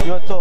ಇವತ್ತು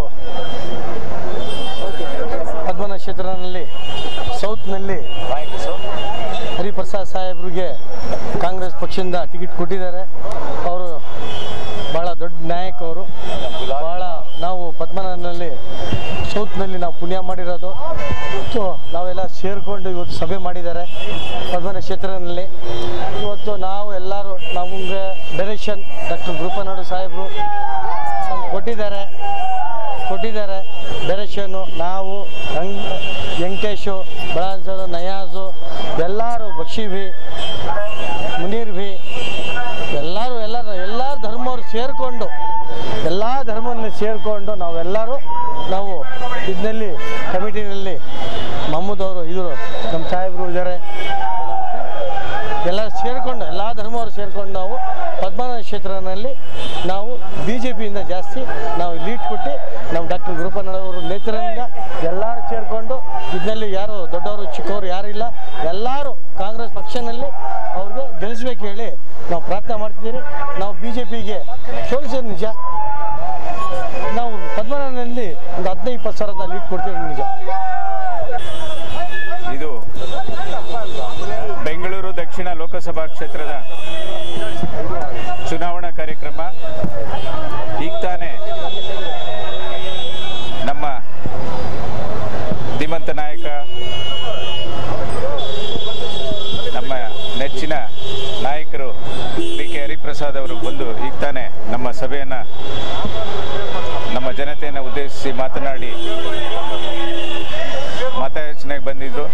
ಪದ್ಮನಾಭ ಕ್ಷೇತ್ರನಲ್ಲಿ ಸೌತ್ನಲ್ಲಿ ಹರಿಪ್ರಸಾದ್ ಸಾಹೇಬ್ರಿಗೆ ಕಾಂಗ್ರೆಸ್ ಪಕ್ಷದಿಂದ ಟಿಕೆಟ್ ಕೊಟ್ಟಿದ್ದಾರೆ ಅವರು ಭಾಳ ದೊಡ್ಡ ನಾಯಕ ಅವರು ಭಾಳ ನಾವು ಪದ್ಮನಾಭನಲ್ಲಿ ಸೌತ್ನಲ್ಲಿ ನಾವು ಪುಣ್ಯ ಮಾಡಿರೋದು ಇವತ್ತು ನಾವೆಲ್ಲ ಸೇರಿಕೊಂಡು ಇವತ್ತು ಸಭೆ ಮಾಡಿದ್ದಾರೆ ಪದ್ಮನಾಭ ಕ್ಷೇತ್ರದಲ್ಲಿ ಇವತ್ತು ನಾವು ಎಲ್ಲರೂ ನಮಗೆ ಡೈರೆಕ್ಷನ್ ಡಾಕ್ಟರ್ ಗುರುಪನಾಡು ಸಾಹೇಬರು ನಮ್ಗೆ ಕೊಟ್ಟಿದ್ದಾರೆ ಕೊಟ್ಟಿದ್ದಾರೆ ಡೈರೆಕ್ಷನ್ನು ನಾವು ವೆಂಕ್ ವೆಂಕಟೇಶು ಬಳಾನ್ಸರು ನಯಾಜು ಎಲ್ಲರೂ ಬಕ್ಷಿ ಭಿ ಮುನೀರ್ ಭಿ ಎಲ್ಲರೂ ಎಲ್ಲರೂ ಎಲ್ಲ ಧರ್ಮವ್ರು ಸೇರಿಕೊಂಡು ಎಲ್ಲ ಧರ್ಮವನ್ನು ಸೇರಿಕೊಂಡು ನಾವೆಲ್ಲರೂ ನಾವು ಇದರಲ್ಲಿ ಕಮಿಟಿನಲ್ಲಿ ಮಹಮ್ಮದ್ ಅವರು ಇದ್ರು ನಮ್ಮ ಸಾಹೇಬರು ಇದ್ದಾರೆ ಎಲ್ಲ ಸೇರಿಕೊಂಡು ಎಲ್ಲ ಧರ್ಮವರು ಸೇರಿಕೊಂಡು ನಾವು ಪದ್ಮನಾಭ ಕ್ಷೇತ್ರನಲ್ಲಿ ನಾವು ಬಿ ಜೆ ಪಿಯಿಂದ ಜಾಸ್ತಿ ನಾವು ಲೀಡ್ ಕೊಟ್ಟು ನಮ್ಮ ಡಾಕ್ಟರ್ ಗುರುಪಣ್ಣನವರು ನೇತೃತ್ವದಿಂದ ಎಲ್ಲರೂ ಸೇರಿಕೊಂಡು ಇದರಲ್ಲಿ ಯಾರು ದೊಡ್ಡವರು ಚಿಕ್ಕವರು ಯಾರಿಲ್ಲ ಎಲ್ಲರೂ ಕಾಂಗ್ರೆಸ್ ಪಕ್ಷನಲ್ಲಿ ಅವ್ರಿಗೆ ಗೆಲ್ಲಿಸ್ಬೇಕು ಹೇಳಿ ನಾವು ಪ್ರಾರ್ಥನೆ ಮಾಡ್ತಿದ್ದೀರಿ ನಾವು ಬಿ ಜೆ ಪಿಗೆ ಸೋಲಿಸೋದು ನಿಜ ನಾವು ಪದ್ಮನಾಭನಲ್ಲಿ ಒಂದು ಹದಿನೈದು ಇಪ್ಪತ್ತು ಸಾವಿರದ ಲೀಡ್ ಕೊಡ್ತೀವಿ ನಿಜ ಇದು ಬೆಂಗಳೂರು ದಕ್ಷಿಣ ಲೋಕಸಭಾ ಕ್ಷೇತ್ರದ ಚುನಾವಣಾ ಕಾರ್ಯಕ್ರಮ ಈಗ ತಾನೇ ನಮ್ಮ ಧೀಮಂತ ನಾಯಕ ನಮ್ಮ ನೆಚ್ಚಿನ ನಾಯಕರು ಬಿ ಕೆ ಹರಿಪ್ರಸಾದ್ ಅವರು ಬಂದು ಈಗ ತಾನೇ ನಮ್ಮ ಸಭೆಯನ್ನು ನಮ್ಮ ಜನತೆಯನ್ನು ಉದ್ದೇಶಿಸಿ ಮಾತನಾಡಿ ಮತಯಾಚನೆಗೆ ಬಂದಿದ್ರು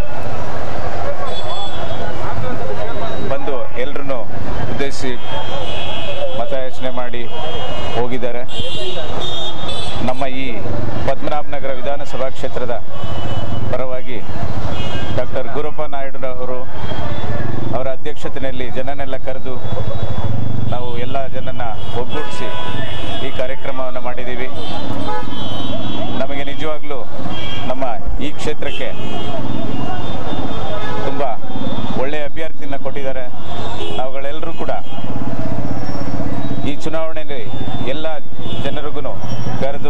ಬಂದು ಎಲ್ಲರನ್ನು ಉದ್ದೇಶಿಸಿ ಮತಯಾಚನೆ ಮಾಡಿ ಹೋಗಿದ್ದಾರೆ ನಮ್ಮ ಈ ಪದ್ಮನಾಭನಗರ ವಿಧಾನಸಭಾ ಕ್ಷೇತ್ರದ ಪರವಾಗಿ ಡಾಕ್ಟರ್ ಗುರಪ್ಪ ನಾಯ್ಡುರವರು ಅವರ ಅಧ್ಯಕ್ಷತೆಯಲ್ಲಿ ಜನನೆಲ್ಲ ಕರೆದು ನಾವು ಎಲ್ಲ ಜನನ ಒಗ್ಗೂಡಿಸಿ ಈ ಕಾರ್ಯಕ್ರಮವನ್ನು ಮಾಡಿದ್ದೀವಿ ನಮಗೆ ನಿಜವಾಗ್ಲೂ ನಮ್ಮ ಈ ಕ್ಷೇತ್ರಕ್ಕೆ ತುಂಬ ಒಳ್ಳೆಯ ಅಭ್ಯರ್ಥಿನ ಕೊಟ್ಟಿದ್ದಾರೆ ನಾವುಗಳೆಲ್ಲರೂ ಕೂಡ ಈ ಚುನಾವಣೆಯಲ್ಲಿ ಎಲ್ಲ ಜನರಿಗೂ ಕರೆದು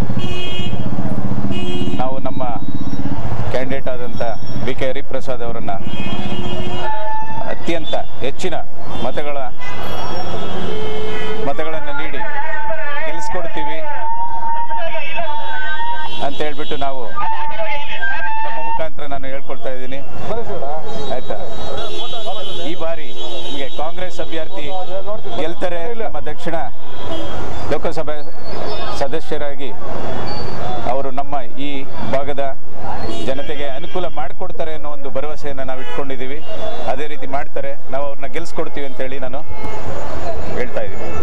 ನಾವು ನಮ್ಮ ಕ್ಯಾಂಡಿಡೇಟ್ ಆದಂಥ ಬಿ ಕೆ ಹರಿಪ್ರಸಾದ್ ಅವರನ್ನು ಅತ್ಯಂತ ಹೆಚ್ಚಿನ ಮತಗಳ ಮತಗಳನ್ನು ನೀಡಿ ಗೆಲ್ಲಿಸ್ಕೊಡ್ತೀವಿ ಅಂತ ಹೇಳ್ಬಿಟ್ಟು ನಾವು ನಮ್ಮ ಮುಖಾಂತರ ನಾನು ಹೇಳ್ಕೊಳ್ತಾ ಇದ್ದೀನಿ ಆಯ್ತಾ ಈ ಬಾರಿ ನಿಮಗೆ ಕಾಂಗ್ರೆಸ್ ಅಭ್ಯರ್ಥಿ ಗೆಲ್ತಾರೆ ನಮ್ಮ ದಕ್ಷಿಣ ಲೋಕಸಭೆ ಸದಸ್ಯರಾಗಿ ಅವರು ನಮ್ಮ ಈ ಭಾಗದ ಜನತೆಗೆ ಅನುಕೂಲ ಮಾಡಿಕೊಡ್ತಾರೆ ಅನ್ನೋ ಒಂದು ಭರವಸೆಯನ್ನು ನಾವು ಇಟ್ಕೊಂಡಿದ್ದೀವಿ ಅದೇ ರೀತಿ ಮಾಡ್ತಾರೆ ನಾವು ಅವ್ರನ್ನ ಗೆಲ್ಸ್ಕೊಡ್ತೀವಿ ಅಂತೇಳಿ ನಾನು ಹೇಳ್ತಾ ಇದ್ದೀನಿ